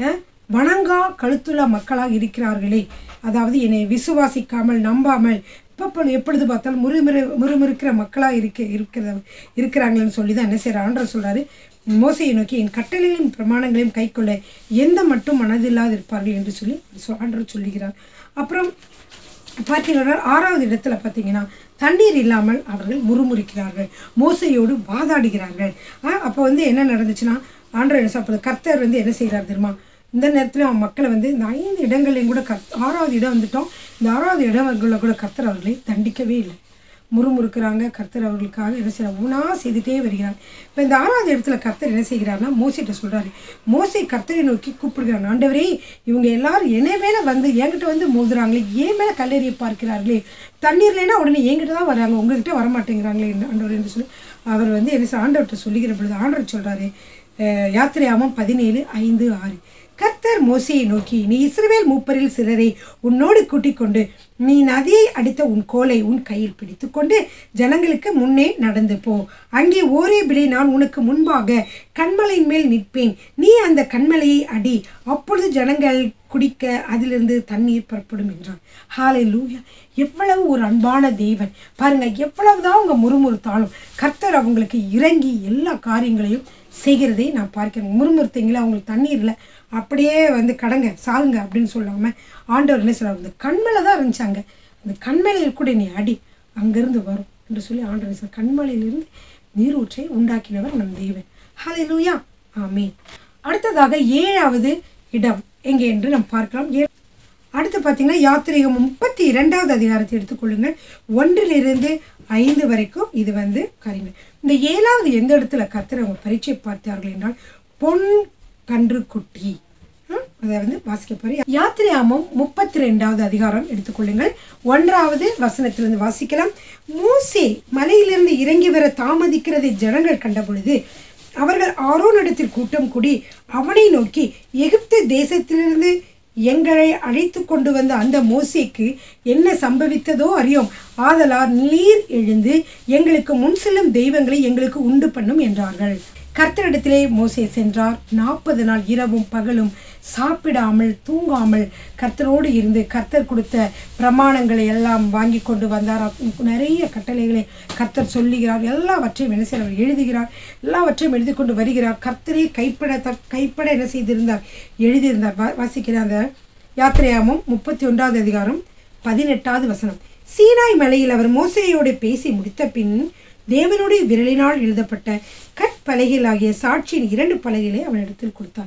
வணங்கா கழுத்துள்ள மக்களாக இருக்கிறார்களே அதாவது என்னை விசுவாசிக்காமல் நம்பாமல் இப்போ எப்பொழுது பார்த்தாலும் முறுமுறு முறுமுறுக்கிற மக்களாக இருக்க இருக்கிற இருக்கிறாங்களேன்னு சொல்லி தான் என்ன செய்கிறார் ஆண்டவர் சொல்கிறாரு மோசையை நோக்கி என் கட்டளைகளையும் பிரமாணங்களையும் கைக்கொள்ள எந்த மட்டும் மனதில்லாது இருப்பார்கள் என்று சொல்லி சொ- ஆண்டவர் சொல்லுகிறார் அப்புறம் பார்த்தீங்கன்னா ஆறாவது இடத்துல பார்த்தீங்கன்னா தண்ணீர் இல்லாமல் அவர்கள் முறுமுறுக்கிறார்கள் மோசையோடு வாதாடுகிறார்கள் அப்போ வந்து என்ன நடந்துச்சுன்னா ஆண்டவர் என்ன சாப்பிடுது கர்த்தர் வந்து என்ன செய்கிறார் தெரியுமா இந்த நேரத்தில் அவன் மக்களை வந்து இந்த ஐந்து இடங்களையும் கூட கத் ஆறாவது இடம் வந்துட்டோம் இந்த ஆறாவது இடங்களில் கூட கர்த்தர் அவர்களை தண்டிக்கவே இல்லை முறுமுறுக்கிறாங்க கர்த்தர் அவர்களுக்காக என்ன செய்யறாங்க ஒன்றா செய்துட்டே வருகிறார் இப்போ இந்த ஆறாவது இடத்துல கர்த்தர் என்ன செய்கிறார்னா மோசிட்ட சொல்றாரு மோசை கர்த்தரை நோக்கி கூப்பிடுகிறாங்க ஆண்டவரே இவங்க எல்லாரும் என்னை மேலே வந்து என்கிட்ட வந்து மோதுறாங்களே ஏன் மேலே கல்லெறிய பார்க்கிறார்களே தண்ணீர் இல்லைன்னா உடனே என்கிட்ட தான் வராங்க உங்ககிட்ட வர மாட்டேங்கிறாங்களே என்று ஆண்டவர் என்று சொல்லி அவர் வந்து என்ன செய்ய- ஆண்டவர்கிட்ட சொல்லுகிற பொழுது ஆண்டவர் சொல்றாரு அஹ், யாத்திரையாமம் பதினேழு ஐந்து ஆறு கர்த்தர் மோசையை நோக்கி நீ இஸ்ரவேல் மூப்பரில் சிலரை உன்னோடு கூட்டிக் கொண்டு நீ நதியை அடித்த உன் கோலை உன் கையில் பிடித்துக்கொண்டு ஜனங்களுக்கு முன்னே நடந்து போ அங்கே ஓரேபிலே நான் உனக்கு முன்பாக கண்மலையின் மேல் நிற்பேன் நீ அந்த கண்மலையை அடி அப்பொழுது ஜனங்கள் குடிக்க அதிலிருந்து தண்ணீர் புறப்படும் என்றார் ஹாலே லூயா எவ்வளவு ஒரு அன்பான தேவன் பாருங்க எவ்வளவுதான் அவங்க முறுமுறுத்தாலும் கர்த்தர் அவங்களுக்கு இறங்கி எல்லா காரியங்களையும் செய்கிறதை நான் பார்க்கிறேன் முறுமுறுத்தீங்களா அவங்களுக்கு தண்ணீர் இல்லை அப்படியே வந்து கடங்க சாகுங்க அப்படின்னு சொல்லாம ஆண்டவர் என்ன சொல்றாரு இந்த கண்மலை தான் இருந்துச்சாங்க அந்த கண்மலையில் கூட நீ அடி அங்கிருந்து வரும் என்று சொல்லி ஆண்டவர் சொல்றார் கண்மலையிலிருந்து நீரூற்றை உண்டாக்கினவர் நம் தேவன் ஹலே லூயா ஆமே அடுத்ததாக ஏழாவது இடம் எங்கே என்று நாம் பார்க்கலாம் ஏ- அடுத்து பார்த்தீங்கன்னா யாத்திரிகம் முப்பத்தி இரண்டாவது அதிகாரத்தை எடுத்துக்கொள்ளுங்கள் ஒன்றிலிருந்து ஐந்து வரைக்கும் இது வந்து காரியங்கள் இந்த ஏழாவது எந்த இடத்துல கர்த்தர் அவங்க பரீட்சை பார்த்தார்கள் என்றால் பொன் கன்று குட்டி ஹம், அதை வந்து வாசிக்க போறேன் யாத்திரையாமம் முப்பத்தி ரெண்டாவது அதிகாரம் எடுத்துக்கொள்ளுங்கள் ஒன்றாவது வசனத்திலிருந்து வாசிக்கலாம் மூசே மலையிலிருந்து இறங்கி வர தாமதிக்கிறதை ஜனங்கள் கண்ட பொழுது அவர்கள் ஆரோனிடத்தில் கூட்டம் கூடி அவனை நோக்கி எகிப்து தேசத்திலிருந்து எங்களை அழைத்து கொண்டு வந்த அந்த மோசேக்கு என்ன சம்பவித்ததோ அறியோம் ஆதலால் நீர் எழுந்து எங்களுக்கு முன் செல்லும் தெய்வங்களை எங்களுக்கு உண்டு பண்ணும் என்றார்கள் கர்த்தரிடத்திலே மோசே சென்றார் நாற்பது நாள் இரவும் பகலும் சாப்பிடாமல் தூங்காமல் கர்த்தரோடு இருந்து கர்த்தர் கொடுத்த பிரமாணங்களை எல்லாம் வாங்கி கொண்டு வந்தார் அப்~ நிறைய கட்டளைகளை கர்த்தர் சொல்லுகிறார் எல்லாவற்றையும் என்ன செய்கிறார் எழுதுகிறார் எல்லாவற்றையும் எழுதி கொண்டு வருகிறார் கர்த்தரே கைப்பட த- கைப்பட என்ன செய்திருந்தார் எழுதியிருந்தார் வா- வாசிக்கிற அந்த யாத்திரையாமம் முப்பத்தி ஒன்றாவது அதிகாரம் பதினெட்டாவது வசனம் சீனாய் மலையில் அவர் மோசையோடு பேசி முடித்த பின் தேவனுடைய விரலினால் எழுதப்பட்ட கற்பலகைகளாகிய சாட்சியின் இரண்டு பலகைகளை அவனிடத்தில் கொடுத்தார்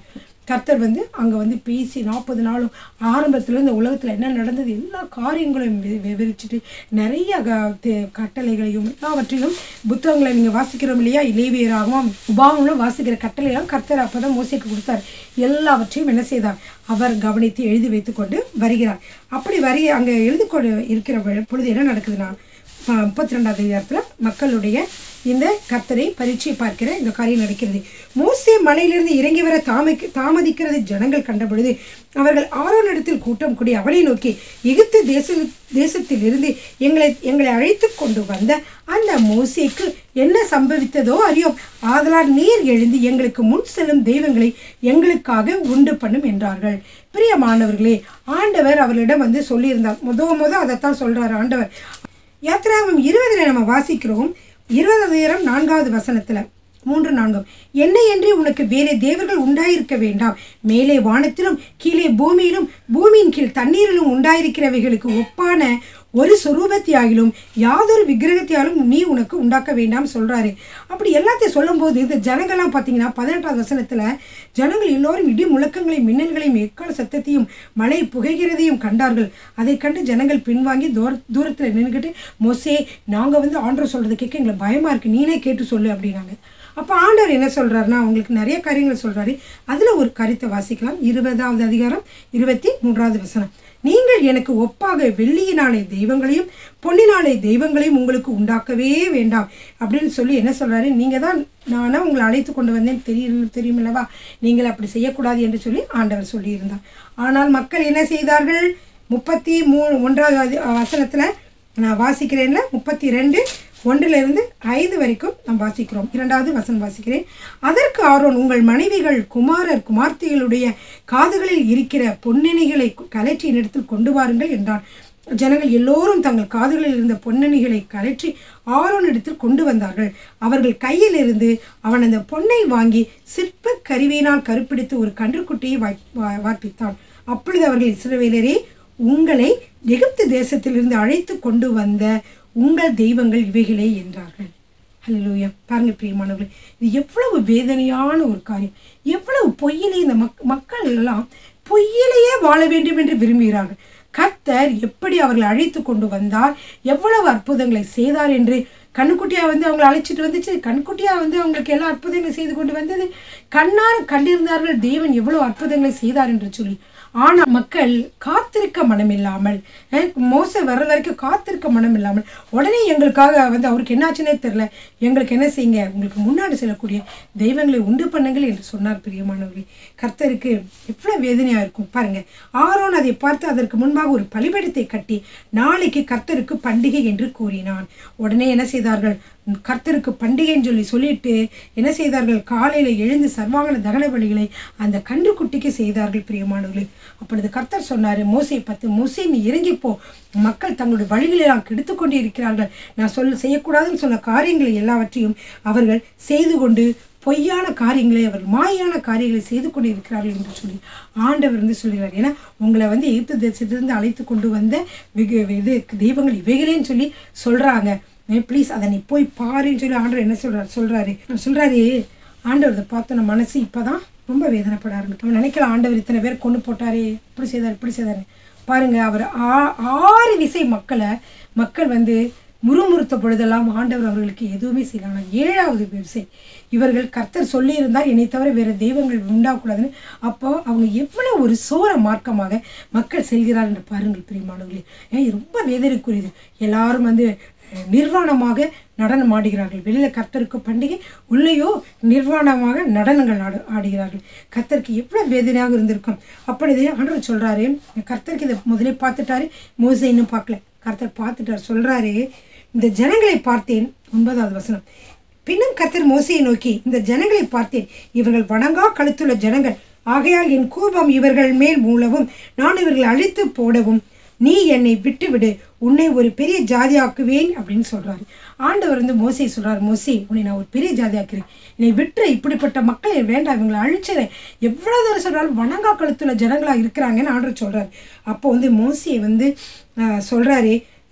கர்த்தர் வந்து அங்கே வந்து பேசி நாற்பது நாளும் ஆரம்பத்தில் இந்த உலகத்தில் என்ன நடந்தது எல்லா காரியங்களையும் வி- விவரிச்சுட்டு நிறைய க- தே- கட்டளைகளையும் எல்லாவற்றையும் புத்தகங்களை நீங்கள் வாசிக்கிறோம் இல்லையா இளைவியராகவும் உபாகங்களும் வாசிக்கிற கட்டளையெல்லாம் கர்த்தர் அப்போ தான் மோசைக்கு கொடுத்தார் எல்லாவற்றையும் என்ன செய்தார் அவர் கவனித்து எழுதி வைத்துக்கொண்டு வருகிறார் அப்படி வரி அங்கே எழுதி கொண்டு இருக்கிற பொ- பொழுது என்ன நடக்குதுன்னா முப்பத்தி ரெண்டாவது அதிகாரத்தில் மக்களுடைய இந்த கர்த்தரை பரீட்சை பார்க்கிற இந்த காரியம் நடக்கிறது மோசே மலையிலிருந்து இறங்கி வர தாமிக்க தாமதிக்கிறது ஜனங்கள் கண்டபொழுது அவர்கள் ஆரோனிடத்தில் கூட்டம் கூடி அவனை நோக்கி எகிப்து தேச தேசத்தில் இருந்து எங்களை எங்களை அழைத்து கொண்டு வந்த அந்த மோசேக்கு என்ன சம்பவித்ததோ அறியோம் ஆதலால் நீர் எழுந்து எங்களுக்கு முன் செல்லும் தெய்வங்களை எங்களுக்காக உண்டு பண்ணும் என்றார்கள் பிரியமானவர்களே ஆண்டவர் அவர்களிடம் வந்து சொல்லியிருந்தார் முத முத அதைத்தான் சொல்றார் ஆண்டவர் யாத்திராமம் இருபதுல நம்ம வாசிக்கிறோம் இருபதாவது நேரம் நான்காவது வசனத்துல மூன்று நான்கும் என்னை என்று உனக்கு வேறே தேவர்கள் உண்டாயிருக்க வேண்டாம் மேலே வானத்திலும் கீழே பூமியிலும் பூமியின் கீழ் தண்ணீரிலும் உண்டாயிருக்கிறவைகளுக்கு ஒப்பான ஒரு சுரூபத்தியாகிலும் யாதொரு விக்கிரகத்தையாலும் நீ உனக்கு உண்டாக்க வேண்டாம் சொல்றாரு அப்படி எல்லாத்தையும் சொல்லும்போது இந்த ஜனங்கள்லாம் பார்த்தீங்கன்னா பதினெட்டாவது வசனத்துல ஜனங்கள் எல்லோரும் இடி முழக்கங்களையும் மின்னல்களையும் எக்கால சத்தத்தையும் மழை புகைகிறதையும் கண்டார்கள் அதை கண்டு ஜனங்கள் பின்வாங்கி தூர தூரத்தில் நின்றுக்கிட்டு மோசே நாங்க வந்து ஆண்டவர் சொல்றதை கேட்க எங்களுக்கு பயமா இருக்கு நீனே கேட்டு சொல்லு அப்படின்னாங்க அப்போ ஆண்டவர் என்ன சொல்றாருன்னா அவங்களுக்கு நிறைய காரியங்களை சொல்றாரு அதுல ஒரு கருத்தை வாசிக்கலாம் இருபதாவது அதிகாரம் இருபத்தி மூன்றாவது வசனம் நீங்கள் எனக்கு ஒப்பாக வெள்ளியினாலே தெய்வங்களையும் பொன்னினாலே தெய்வங்களையும் உங்களுக்கு உண்டாக்கவே வேண்டாம் அப்படின்னு சொல்லி என்ன சொல்றாரு நீங்க தான் நானா உங்களை அழைத்து கொண்டு வந்தேன் தெரியும் தெரியுமில்லவா நீங்கள் அப்படி செய்யக்கூடாது என்று சொல்லி ஆண்டவர் சொல்லியிருந்தார் ஆனால் மக்கள் என்ன செய்தார்கள் முப்பத்தி மூணு ஒன்றாவது அதி- வசனத்துல நான் வாசிக்கிறேன்ல முப்பத்தி ரெண்டு ஒன்றிலிருந்து ஐந்து வரைக்கும் நான் வாசிக்கிறோம் இரண்டாவது வசனம் வாசிக்கிறேன் அதற்கு ஆரோன் உங்கள் மனைவிகள் குமாரர் குமார்த்திகளுடைய காதுகளில் இருக்கிற பொன்னணிகளை கலற்றி என்னிடத்தில் கொண்டு வாருங்கள் என்றான் ஜனங்கள் எல்லோரும் தங்கள் காதுகளில் இருந்த பொன்னணிகளை கலற்றி ஆரோனிடத்தில் கொண்டு வந்தார்கள் அவர்கள் கையில் இருந்து அவன் அந்த பொன்னை வாங்கி சிற்ப கருவியினால் கருப்பிடித்து ஒரு கன்றுக்குட்டியை வாய் வா- வார்ப்பித்தான் அப்பொழுது அவர்கள் இஸ்ரவேலரே உங்களை எகிப்து தேசத்திலிருந்து அழைத்து கொண்டு வந்த உங்கள் தெய்வங்கள் இவைகளே என்றார்கள் ஹalleluya பாருங்க பிரியமானவர்களே இது எவ்வளவு வேதனையான ஒரு காரியம் எவ்வளவு பொய்யிலே இந்த மக் மக்கள் எல்லாம் பொய்யிலேயே வாழ வேண்டும் என்று விரும்புகிறார்கள் கர்த்தர் எப்படி அவர்களை அழைத்து கொண்டு வந்தார் எவ்வளவு அற்புதங்களை செய்தார் என்று கண்ணுக்குட்டியா வந்து அவங்களை அழைச்சிட்டு வந்துச்சு கண்குட்டியா வந்து அவங்களுக்கு எல்லா அற்புதங்களை செய்து கொண்டு வந்தது கண்ணார கண்டிருந்தார்கள் தேவன் எவ்வளவு அற்புதங்களை செய்தார் என்று சொல்லி ஆனா மக்கள் காத்திருக்க மனம் இல்லாமல் அஹ், மோசே வர்ற வரைக்கும் காத்திருக்க மனம் இல்லாமல் உடனே எங்களுக்காக வந்து அவருக்கு என்னாச்சுன்னே தெரியல எங்களுக்கு என்ன செய்யுங்க உங்களுக்கு முன்னாடி செல்லக்கூடிய தெய்வங்களை உண்டு பண்ணுங்கள் என்று சொன்னார் பிரியமானவர்களே கர்த்தருக்கு எவ்வளவு வேதனையா இருக்கும் பாருங்க ஆரோன் அதை பார்த்து அதற்கு முன்பாக ஒரு பலிபீடத்தை கட்டி நாளைக்கு கர்த்தருக்கு பண்டிகை என்று கூறினான் உடனே என்ன செய்தார்கள் கர்த்தருக்கு பண்டிகைன்னு சொல்லி சொல்லிட்டு என்ன செய்தார்கள் காலையில எழுந்து சர்வாங்கன தகன பலிகளை அந்த கன்றுக்குட்டிக்கு செய்தார்கள் பிரியமானவர்களே அப்பொழுது கர்த்தர் சொன்னாரு மோசை பத்து மோசே நீ இறங்கி போ மக்கள் தங்களுடைய வழிகளை எல்லாம் கெடுத்து கொண்டு இருக்கிறார்கள் நான் சொல்ல செய்யக்கூடாதுன்னு சொன்ன காரியங்களை எல்லாவற்றையும் அவர்கள் செய்து கொண்டு பொய்யான காரியங்களை அவர் மாயான காரியங்களை செய்து கொண்டு இருக்கிறார்கள் என்று சொல்லி ஆண்டவர் வந்து சொல்கிறார் ஏன்னா உங்களை வந்து எகிப்து தேசத்திலிருந்து அழைத்து கொண்டு வந்த வெகு இது தெய்வங்கள் இவைகளேன்னு சொல்லி சொல்றாங்க ப்ளீஸ் அதை நீ போய் பாருன்னு சொல்லி ஆண்டவர் என்ன சொல்றாரு சொல்றாரு சொல்றாரு ஆண்டவர் இதை பார்த்து நம்ம மனசு இப்பதான் ரொம்ப வேதனைப்பட ஆரம்பிக்கும் அவன் நினைக்கிற ஆண்டவர் இத்தனை பேர் கொண்டு போட்டாரே இப்படி செய்தார் இப்படி செய்தாரு பாருங்க அவர் ஆ- ஆறு விசை மக்களை மக்கள் வந்து முறுமுறுத்த பொழுதெல்லாம் ஆண்டவர் அவர்களுக்கு எதுவுமே செய்யலாம் ஆனா ஏழாவது விசை இவர்கள் கர்த்தர் சொல்லியிருந்தால் என்னை தவிர வேற தெய்வங்கள் உண்டாகக்கூடாதுன்னு அப்போ அவங்க எவ்வளவு ஒரு சோர மார்க்கமாக மக்கள் செல்கிறார் என்று பாருங்கள் பிரியமானவர்களே ஏன் இது ரொம்ப வேதனைக்குரியது எல்லாரும் வந்து அஹ், நிர்வாணமாக நடனம் ஆடுகிறார்கள் வெளியில கர்த்தருக்கு பண்டிகை உள்ளேயோ நிர்வாணமாக நடனங்கள் ஆடு ஆடுகிறார்கள் கர்த்தருக்கு எவ்வளவு வேதனையாக இருந்திருக்கும் அப்படி ஆண்டவர் சொல்றாரு கர்த்தருக்கு இதை முதலே பார்த்துட்டாரு மோசே இன்னும் பார்க்கல கர்த்தர் பார்த்துட்டார் சொல்றாரு இந்த ஜனங்களை பார்த்தேன் ஒன்பதாவது வசனம் பின்னும் கர்த்தர் மோசையை நோக்கி இந்த ஜனங்களை பார்த்தேன் இவர்கள் வணங்கா கழுத்துள்ள ஜனங்கள் ஆகையால் என் கோபம் இவர்கள் மேல் மூலவும் நான் இவர்களை அழித்து போடவும் நீ என்னை விட்டுவிடு உன்னை ஒரு பெரிய ஜாதியாக்குவேன் அப்படின்னு சொல்றாரு ஆண்டவர் வந்து மோசை சொல்றாரு மோசே உன்னை நான் ஒரு பெரிய ஜாதியாக்குறேன் என்னை விட்டுற இப்படிப்பட்ட மக்களை வேண்டாம் இவங்களை அழிச்சிறேன் எவ்வளவு தூரம் சொன்னாலும் வணங்கா கழுத்துள்ள ஜனங்களா இருக்கிறாங்கன்னு ஆண்டவர் சொல்றாரு அப்போ வந்து மோசையை வந்து ஆஹ், சொல்றாரு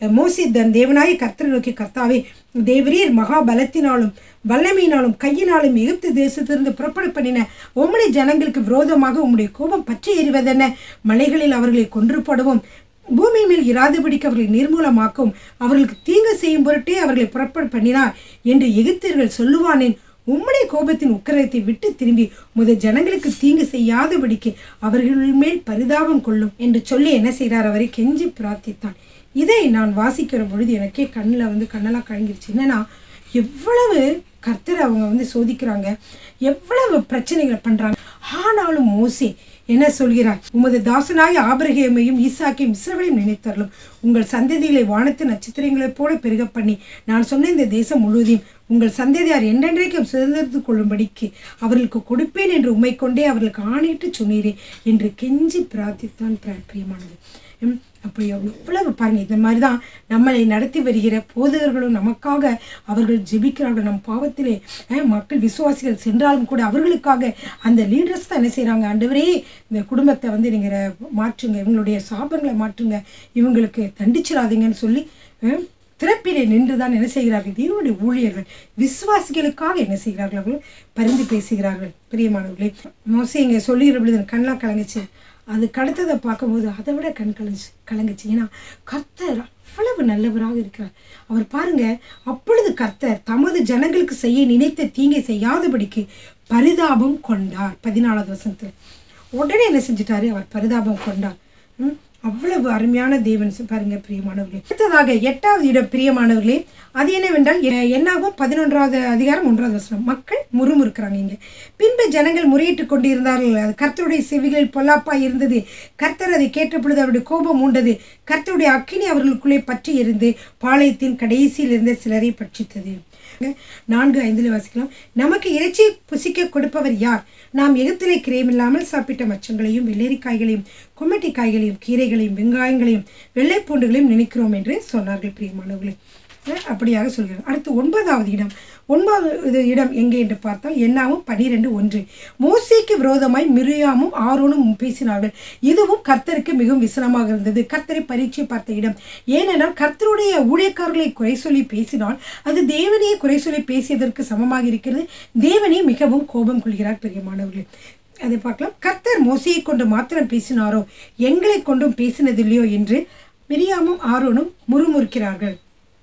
மோசி தன் தேவனாய கர்த்தரை நோக்கி கர்த்தாவே தேவரீர் மகா பலத்தினாலும் வல்லமையினாலும் கையினாலும் எகிப்து தேசத்திலிருந்து புறப்பட பண்ணின உம்முடைய ஜனங்களுக்கு விரோதமாக உம்முடைய கோபம் பற்றி எறிவதென்ன மலைகளில் அவர்களை கொன்று போடவும் பூமி மேல் இராதபடிக்கு அவர்களை நிர்மூலமாக்கும் அவர்களுக்கு தீங்கு செய்யும் பொருட்டே அவர்களை புறப்பட பண்ணினார் என்று எகிப்தியர்கள் சொல்லுவானேன் உம்முடைய கோபத்தின் உக்கரத்தை விட்டு திரும்பி முத ஜனங்களுக்கு தீங்கு செய்யாதபடிக்கு அவர்கள் மேல் பரிதாபம் கொள்ளும் என்று சொல்லி என்ன செய்கிறார் அவரை கெஞ்சி பிரார்த்தித்தான் இதை நான் வாசிக்கிற பொழுது எனக்கே கண்ணில் வந்து கண்ணெல்லாம் கழங்கிருச்சு என்னன்னா எவ்வளவு கர்த்தரை அவங்க வந்து சோதிக்கிறாங்க எவ்வளவு பிரச்சனைகளை பண்றாங்க ஆனாலும் மோசே என்ன சொல்கிறார் உமது தாசனாய் ஆபிரகேமையும் ஈசாக்கையும் இஸ்ரவேலையும் நினைத்தரலும் உங்கள் சந்ததிகளை வானத்து நட்சத்திரங்களைப் போல பெருக பண்ணி நான் சொன்ன இந்த தேசம் முழுவதையும் உங்கள் சந்ததியார் என்றென்றைக்கும் சுதந்திரத்துக் கொள்ளும்படிக்கு அவர்களுக்கு கொடுப்பேன் என்று உம்மை கொண்டே அவர்களுக்கு ஆணையிட்டு சொன்னீரே என்று கெஞ்சி பிரார்த்தித்தான் பிர- பிரியமானது உம், அப்போ எவ்வளவு பாருங்க இந்த மாதிரி தான் நம்மளை நடத்தி வருகிற போதகர்களும் நமக்காக அவர்கள் ஜெபிக்கிறார்கள் நம் பாவத்திலே அஹ், மக்கள் விசுவாசிகள் சென்றாலும் கூட அவர்களுக்காக அந்த லீடர்ஸ் தான் என்ன செய்கிறாங்க ஆண்டவரே இந்த குடும்பத்தை வந்து நீங்கள் மாற்றுங்க இவங்களுடைய சாபங்களை மாற்றுங்க இவங்களுக்கு தண்டிச்சிடாதீங்கன்னு சொல்லி அஹ், திறப்பிலே நின்று தான் என்ன செய்கிறார்கள் தேவனுடைய ஊழியர்கள் விசுவாசிகளுக்காக என்ன செய்கிறார்கள் அவர்கள் பரிந்து பேசுகிறார்கள் பிரியமானவர்களே மோசே இங்கே சொல்லுகிற பொழுது எனக்கு கண்ணெலாம் கலங்குச்சு அதுக்கு அடுத்ததை பார்க்கும்போது அதை விட கண் கலங்குச்சு கலங்குச்சு ஏன்னா கர்த்தர் அவ்வளவு நல்லவராக இருக்கிறார் அவர் பாருங்க அப்பொழுது கர்த்தர் தமது ஜனங்களுக்கு செய்ய நினைத்த தீங்கை செய்யாதபடிக்கு பரிதாபம் கொண்டார் பதினாலாவது வசனத்துல உடனே என்ன செஞ்சிட்டாரு அவர் பரிதாபம் கொண்டார் ம், அவ்வளவு அருமையான தேவன் ச- பாருங்க பிரியமானவர்களே அடுத்ததாக எட்டாவது இடம் பிரியமானவர்களே அது என்னவென்றால் எ- என்னாகும் பதினொன்றாவது அதிகாரம் ஒன்றாவது வசனம் மக்கள் முறுமுறுக்கிறாங்க இங்க பின்பு ஜனங்கள் முறையிட்டு கொண்டிருந்தார்கள் அது கர்த்தருடைய செவிகளில் பொல்லாப்பா இருந்தது கர்த்தர் அதை கேட்ட பொழுது அவருடைய கோபம் உண்டது கர்த்தருடைய அக்கினி அவர்களுக்குள்ளே பற்றி எரிந்து பாளையத்தின் கடைசியில் இருந்த சிலரை பட்சித்தது நான்கு ஐந்தில் வாசிக்கலாம் நமக்கு இறைச்சி புசிக்க கொடுப்பவர் யார் நாம் எகிப்திலே கிரேமில்லாமல் சாப்பிட்ட மச்சங்களையும் வெள்ளரிக்காய்களையும் கும்மட்டிக்காய்களையும் கீரைகளையும் வெங்காயங்களையும் வெள்ளைப்பூண்டுகளையும் நினைக்கிறோம் என்று சொன்னார்கள் பிரியமானவர்களே அஹ் அப்படியாக சொல்கிறார் அடுத்து ஒன்பதாவது இடம் ஒன்பதாவது இடம் எங்கே என்று பார்த்தால் என்னாவும் பனிரெண்டு ஒன்று மோசேக்கு விரோதமாய் மிரியாமும் ஆரோனும் பேசினார்கள் இதுவும் கர்த்தருக்கு மிகவும் விசனமாக இருந்தது கர்த்தரை பரீட்சை பார்த்த இடம் ஏனென்றால் கர்த்தருடைய ஊழியக்காரர்களை குறை சொல்லி பேசினால் அது தேவனையே குறை சொல்லி பேசியதற்கு சமமாக இருக்கிறது தேவனே மிகவும் கோபம் கொள்கிறார் பிரியமானவர்களே அதை பார்க்கலாம் கர்த்தர் மோசையை கொண்டு மாத்திரம் பேசினாரோ எங்களை கொண்டும் பேசினதில்லையோ என்று மிரியாமும் ஆரோனும் முறுமுறுக்கிறார்கள்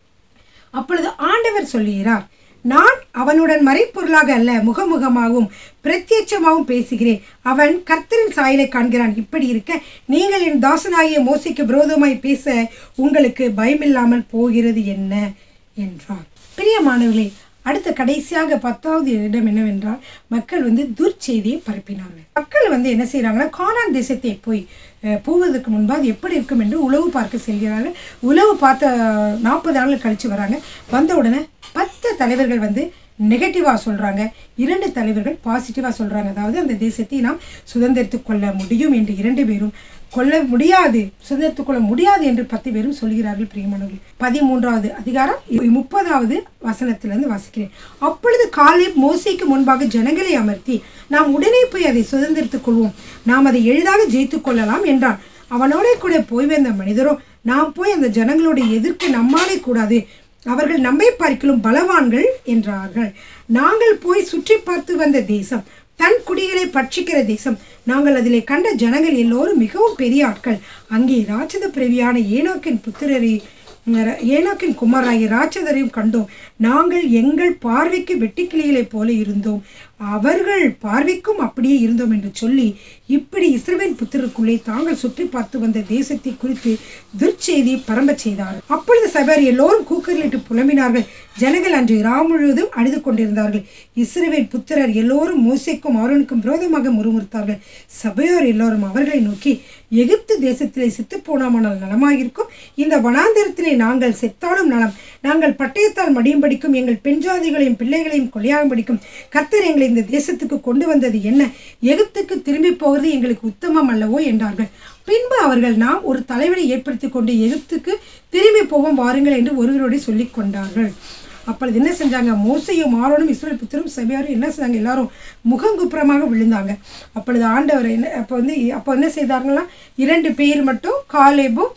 அப்பொழுது ஆண்டவர் சொல்லுகிறார் நான் அவனுடன் மறைப்பொருளாக அல்ல முகமுகமாகவும் பிரத்யட்சமாகவும் பேசுகிறேன் அவன் கர்த்தரின் சாயலை காண்கிறான் இப்படி இருக்க நீங்கள் என் தாசனாகிய மோசைக்கு விரோதமாய் பேச உங்களுக்கு பயமில்லாமல் போகிறது என்ன என்றார் பிரியமானவர்களே அடுத்த கடைசியாக பத்தாவது இடம் என்னவென்றால் மக்கள் வந்து துர்ச்செய்தியை பரப்பினார்கள் மக்கள் வந்து என்ன செய்றாங்கன்னா கானான் தேசத்தை போய் அஹ், போவதற்கு முன்பு அது எப்படி இருக்கும் என்று உளவு பார்க்க செல்கிறார்கள் உளவு பார்த்த நாற்பது ஆண்டுகள் கழிச்சு வராங்க வந்த உடனே பத்து தலைவர்கள் வந்து நெகட்டிவாக சொல்கிறாங்க இரண்டு தலைவர்கள் பாசிட்டிவாக சொல்கிறாங்க அதாவது அந்த தேசத்தை நாம் சுதந்திரத்துக் கொள்ள முடியும் என்று இரண்டு பேரும் கொள்ள முடியாது சுதந்திரத்துக் கொள்ள முடியாது என்று பத்து பேரும் சொல்கிறார்கள் பிரியமானவர்கள் பதிமூன்றாவது அதிகாரம் இ- முப்பதாவது வசனத்திலிருந்து வாசிக்கிறேன் அப்பொழுது காலேப் மோசேக்கு முன்பாக ஜனங்களை அமர்த்தி நாம் உடனே போய் அதை சுதந்திரத்துக் கொள்வோம் நாம் அதை எளிதாக ஜெயித்துக் கொள்ளலாம் என்றான் அவனோட கூட போய் வந்த மனிதரோ நாம் போய் அந்த ஜனங்களோட எதிர்க்க நம்மாலே கூடாது அவர்கள் நம்மை பார்க்கிலும் பலவான்கள் என்றார்கள் நாங்கள் போய் சுற்றி பார்த்து வந்த தேசம் தன் குடிகளை பட்சிக்கிற தேசம் நாங்கள் அதிலே கண்ட ஜனங்கள் எல்லோரும் மிகவும் பெரிய ஆட்கள் அங்கே ராட்சத பிறவியான ஏனோக்கின் புத்திரரை ஏனோக்கின் குமாராகிய ராட்சதரையும் கண்டோம் நாங்கள் எங்கள் பார்வைக்கு வெட்டுக்கிளிகளைப் போல இருந்தோம் அவர்கள் பார்வைக்கும் அப்படியே இருந்தோம் என்று சொல்லி இப்படி இஸ்ரவேல் புத்திரருக்குள்ளே தாங்கள் சுற்றி பார்த்து வந்த தேசத்தை குறித்து துர்ச்செய்தி பரம்பச் செய்தார்கள் அப்பொழுது சபையார் எல்லோரும் கூக்குரலிட்டு புலம்பினார்கள் ஜனங்கள் அன்று இரவு முழுவதும் அழுது கொண்டிருந்தார்கள் இஸ்ரவேல் புத்திரர் எல்லோரும் மோசேக்கும் ஆரோனுக்கும் விரோதமாக முறுமுறுத்தார்கள் சபையோர் எல்லோரும் அவர்களை நோக்கி எகிப்து தேசத்திலே செத்து போனாமானால் நலமாயிருக்கும் இந்த வனாந்தரத்திலே நாங்கள் செத்தாலும் நலம் நாங்கள் பட்டயத்தால் மடியும்படிக்கும் எங்கள் பெண் ஜாதிகளையும் பிள்ளைகளையும் கொலையாகும்படிக்கும் கர்த்தர் எங்களை இந்த தேசத்துக்கு கொண்டு வந்தது என்ன எகிப்துக்கு திரும்பி போகிறது எங்களுக்கு உத்தமம் அல்லவோ என்றார்கள் பின்பு அவர்கள் நாம் ஒரு தலைவனை ஏற்படுத்தி கொண்டு எகிப்துக்கு திரும்பி போவோம் வாருங்கள் என்று ஒருவரோடு சொல்லிக் கொண்டார்கள் அப்பொழுது என்ன செஞ்சாங்க மோசையும் ஆரோனும் இஸ்ரேல் புத்திரும் சபையாரும் என்ன செஞ்சாங்க எல்லாரும் முகங்குப்புறமாக விழுந்தாங்க அப்பொழுது ஆண்டவர் என்ன அப்போ வந்து அப்போ என்ன செய்தாங்கன்னா இரண்டு பேர் மட்டும் காலேபும்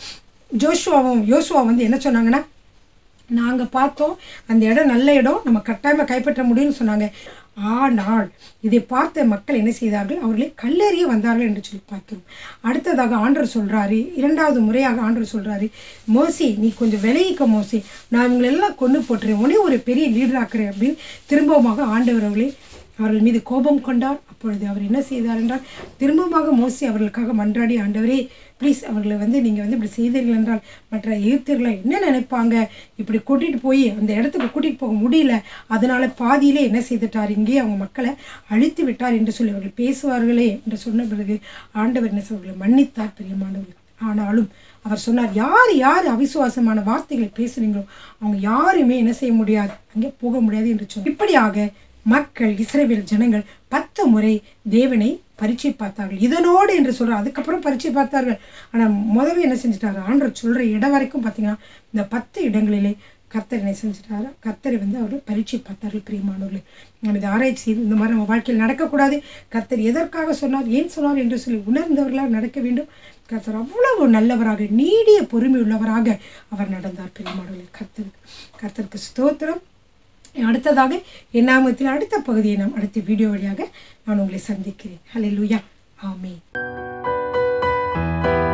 ஜோஷுவாவும் யோசுவா வந்து என்ன சொன்னாங்கன்னா நாங்கள் பார்த்தோம் அந்த இடம் நல்ல இடம் நம்ம கட்டாயமாக கைப்பற்ற முடியும்னு சொன்னாங்க ஆனால் இதை பார்த்த மக்கள் என்ன செய்தார்கள் அவர்களை கல்லெறிய வந்தார்கள் என்று சொல்லி பார்க்கிறோம் அடுத்ததாக ஆண்டவர் சொல்றாரு இரண்டாவது முறையாக ஆண்டவர் சொல்றாரு மோசி நீ கொஞ்சம் விலகிக்க மோசி நான் இவங்களை எல்லாம் கொண்டு போட்டுறேன் உடனே ஒரு பெரிய லீடர் ஆக்குறேன் அப்படின்னு திரும்பவுமாக ஆண்டவர் அவர்களை அவர்கள் மீது கோபம் கொண்டார் அப்பொழுது அவர் என்ன செய்தார் என்றால் திரும்பமாக மோசி அவர்களுக்காக மன்றாடி ஆண்டவரே ப்ளீஸ் அவர்களை வந்து நீங்கள் வந்து இப்படி செய்தீர்கள் என்றால் மற்ற எகிப்தியர்களை என்ன நினைப்பாங்க இப்படி கூட்டிகிட்டு போய் அந்த இடத்துக்கு கூட்டிகிட்டு போக முடியல அதனால பாதியிலே என்ன செய்துட்டார் இங்கே அவங்க மக்களை அழித்து விட்டார் என்று சொல்லி அவர்கள் பேசுவார்களே என்று சொன்ன பிறகு ஆண்டவர் என்ன அவர்களை மன்னித்தார் பிரியமானவர்கள் ஆனாலும் அவர் சொன்னார் யார் யார் அவிசுவாசமான வார்த்தைகளை பேசுறீங்களோ அவங்க யாருமே என்ன செய்ய முடியாது அங்கே போக முடியாது என்று சொன்னார் இப்படியாக மக்கள் இஸ்ரேல் ஜனங்கள் பத்து முறை தேவனை பரீட்சை பார்த்தார்கள் இதனோடு என்று சொல்ற அதுக்கப்புறம் பரீட்சை பார்த்தார்கள் ஆனால் முதல்ல என்ன செஞ்சிட்டாரு ஆண்டர் சொல்ற இடம் வரைக்கும் பார்த்தீங்கன்னா இந்த பத்து இடங்களிலே கர்த்தர் என்ன செஞ்சிட்டாரு கர்த்தரை வந்து அவர்கள் பரீட்சை பார்த்தார்கள் பிரியமானவர்களே நம்ம இது ஆராய்ச்சி செய்து இந்த மாதிரி நம்ம வாழ்க்கையில் நடக்கக்கூடாது கர்த்தர் எதற்காக சொன்னார் ஏன் சொன்னார் என்று சொல்லி உணர்ந்தவர்களாக நடக்க வேண்டும் கர்த்தர் அவ்வளவு நல்லவராக நீடிய பொறுமை உள்ளவராக அவர் நடந்தார் பிரியமானவர்களே கர்த்தருக்கு கர்த்தருக்கு ஸ்தோத்திரம் அடுத்ததாக என்னாமத்தில் அடுத்த பகுதியை நாம் அடுத்த வீடியோ வழியாக நான் உங்களை சந்திக்கிறேன் ஹலே லூயா ஆமே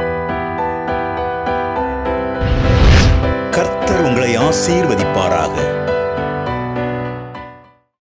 கர்த்தர் உங்களை ஆசீர்வதிப்பாராக